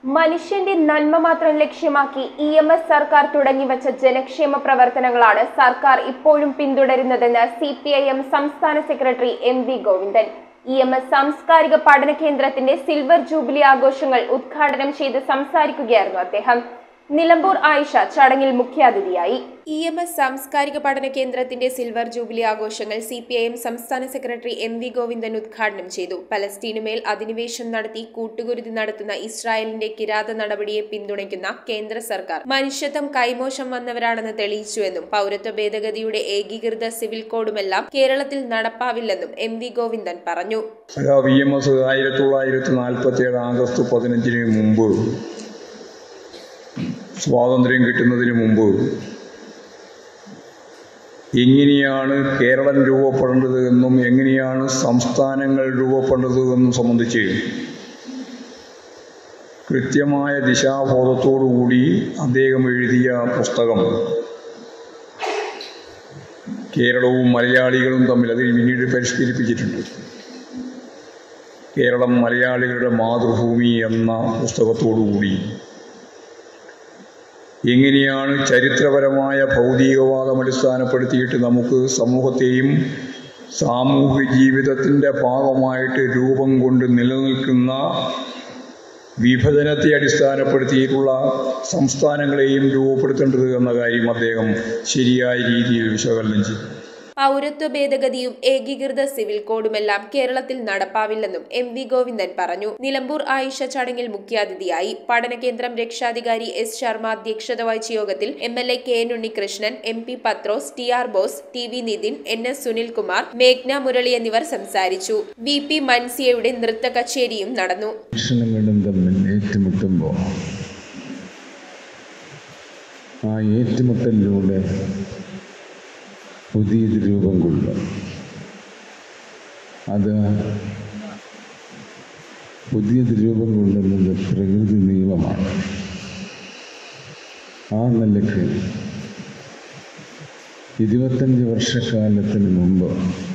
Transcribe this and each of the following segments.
മനുഷ്യന്റെ നന്മ മാത്രം ലക്ഷ്യമാക്കി ഇ എം എസ് സർക്കാർ തുടങ്ങിവച്ച ജനക്ഷേമ പ്രവർത്തനങ്ങളാണ് സർക്കാർ ഇപ്പോഴും പിന്തുടരുന്നതെന്ന് സി പി ഐ എം സംസ്ഥാന secretary M V Govindan E M S സാംസ്കാരിക പഠന കേന്ദ്രത്തിന്റെ സിൽവർ ജൂബിലി ആഘോഷങ്ങൾ ഉദ്ഘാടനം ചെയ്ത് സംസാരിക്കുകയായിരുന്നു അദ്ദേഹം നിലമ്പൂർ ആയിഷ ചടങ്ങിൽ മുഖ്യാതിഥിയായി ഇ എം എസ് സാംസ്കാരിക പഠന കേന്ദ്രത്തിന്റെ സിൽവർ ജൂബിലി ആഘോഷങ്ങൾ സി പി ഐ എം സംസ്ഥാന സെക്രട്ടറി എം വി ഗോവിന്ദൻ ഉദ്ഘാടനം ചെയ്തു പലസ്തീനുമേൽ അധിനിവേശം നടത്തി കൂട്ടുകുരുതി നടത്തുന്ന ഇസ്രായേലിന്റെ കിരാത നടപടിയെ പിന്തുണയ്ക്കുന്ന കേന്ദ്ര സർക്കാർ മനുഷ്യത്വം കൈമോശം വന്നവരാണെന്ന് തെളിയിച്ചുവെന്നും പൗരത്വ ഭേദഗതിയുടെ ഏകീകൃത സിവിൽ കോഡുമെല്ലാം കേരളത്തിൽ നടപ്പാവില്ലെന്നും എം വി ഗോവിന്ദൻ പറഞ്ഞു വി എം എസ് ആയിരത്തി തൊള്ളായിരത്തി നാൽപ്പത്തി ഏഴ് ആഗസ്റ്റ് പതിനഞ്ചിന് മുമ്പ് സ്വാതന്ത്ര്യം കിട്ടുന്നതിന് മുമ്പ് എങ്ങനെയാണ് കേരളം രൂപപ്പെടേണ്ടത് എന്നും എങ്ങനെയാണ് സംസ്ഥാനങ്ങൾ രൂപപ്പെടേണ്ടത് എന്നും സംബന്ധിച്ച് കൃത്യമായ ദിശാബോധത്തോടുകൂടി അദ്ദേഹം എഴുതിയ പുസ്തകം കേരളവും മലയാളികളും തമ്മിൽ അത് പിന്നീട് പരിഷ്കരിപ്പിച്ചിട്ടുണ്ട് കേരളം മലയാളികളുടെ മാതൃഭൂമി എന്ന പുസ്തകത്തോടുകൂടി എങ്ങനെയാണ് ചരിത്രപരമായ ഭൗതികവാദം അടിസ്ഥാനപ്പെടുത്തിയിട്ട് നമുക്ക് സമൂഹത്തെയും സാമൂഹിക ജീവിതത്തിൻ്റെ ഭാഗമായിട്ട് രൂപം കൊണ്ട് നിലനിൽക്കുന്ന വിഭജനത്തെ അടിസ്ഥാനപ്പെടുത്തിയിട്ടുള്ള സംസ്ഥാനങ്ങളെയും രൂപപ്പെടുത്തേണ്ടത് എന്ന കാര്യം അദ്ദേഹം ശരിയായ രീതിയിൽ വിശകലനം ചെയ്തു പൗരത്വ ഭേദഗതിയും ഏകീകൃത സിവിൽ കോഡുമെല്ലാം കേരളത്തിൽ നടപ്പാവില്ലെന്നും എം വി ഗോവിന്ദൻ പറഞ്ഞു നിലമ്പൂർ ആയിഷ ചടങ്ങിൽ മുഖ്യാതിഥിയായി പഠനകേന്ദ്രം രക്ഷാധികാരി എസ് ശർമ്മ അധ്യക്ഷത വഹിച്ച യോഗത്തിൽ M L A K N Unnikrishnan M P Pathrose T R Bose T V Nithin N S Sunilkumar മേഘ്ന മുരളി എന്നിവർ സംസാരിച്ചു വി പി മൻസിയയുടെ നൃത്ത കച്ചേരിയും നടന്നു വീക്ഷണങ്ങളും തമ്മിൽ ഏറ്റുമുട്ടുമ്പോൾ ആ ഏറ്റുമുട്ടലിലൂടെ പുതിയത് രൂപം കൊള്ളും അത് പുതിയത് രൂപം കൊള്ളുന്നത് പ്രകൃതി നിയമമാണ് ആ നിലയ്ക്ക് ഇരുപത്തഞ്ച് വർഷക്കാലത്തിന് മുമ്പ്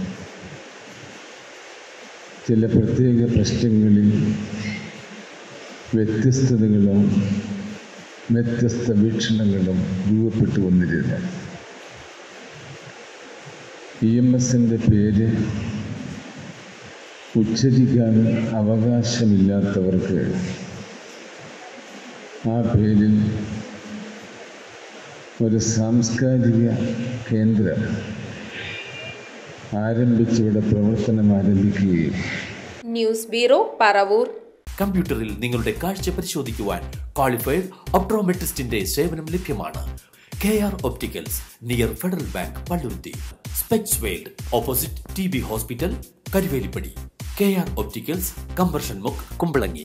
ചില പ്രത്യേക പ്രശ്നങ്ങളിൽ വ്യത്യസ്തതകളും വ്യത്യസ്ത വീക്ഷണങ്ങളും രൂപപ്പെട്ടു വന്നിരുന്നു ഇ എം എസിൻ്റെ പേര് ഉച്ചരിക്കാൻ അവകാശമില്ലാത്തവർക്ക് ആ പേരിൽ ഒരു സാംസ്കാരിക കേന്ദ്രം ആരംഭിച്ചിവിടെ പ്രവർത്തനം ആരംഭിക്കുകയും ന്യൂസ് ബ്യൂറോ പറവൂർ കമ്പ്യൂട്ടറിൽ നിങ്ങളുടെ കാഴ്ച പരിശോധിക്കുവാൻ ക്വാളിഫൈഡ് ഒപ്ട്രോമെട്രിസ്റ്റിന്റെ സേവനം ലഭ്യമാണ് K R opticals near federal bank Palluruthy specs world opposite T B hospital Karuvelippady K R opticals കമ്പർഷൻ മുക്ക് കുമ്പളങ്ങി